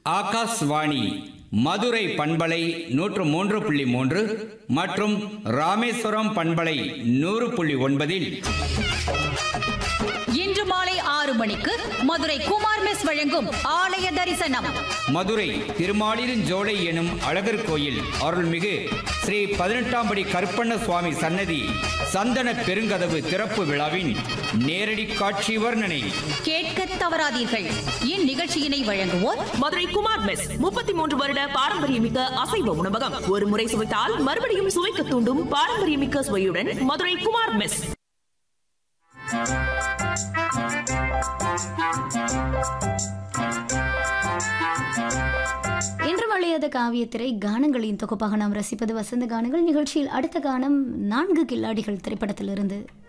ஆகாஷ்வாணி மதுரை பண்பலை நூற்று மூன்று புள்ளி மூன்று மற்றும் ராமேஸ்வரம் பண்பலை நூறு புள்ளி ஒன்பதில் இன்று மாலை ஆறு மணிக்கு மதுரை குமார் மெஸ் வழங்கும் ஆலய தரிசனம் மதுரை திருமாலிருஞ்சோலை எனும் அழகர் கோயில் அருள்மிகு ஸ்ரீ பதினெட்டாம் படி கருப்பண்ண சுவாமி சன்னதி சந்தன பெருங்கதவு திறப்பு விழாவின் நேரடி காட்சி வர்ணனை கேட்க தவறாதீர்கள் இந்நிகழ்ச்சியினை வழங்குவோர் மதுரை குமார் மெஸ் முப்பத்தி மூன்று வருட பாரம்பரியமிக்க அசைவ உணவகம் ஒரு முறை சுவைத்தால் மறுபடியும் சுவைக்க தூண்டும் பாரம்பரியமிக்க சுவையுடன் மதுரை குமார் மெஸ் இன்று வளையாத காவியத்திரை கானங்களின் தொகுப்பாக நாம் ரசிப்பது வசந்த கானங்கள் நிகழ்ச்சியில் அடுத்த கானம் நான்கு கில்லாடிகள் திரைப்படத்திலிருந்து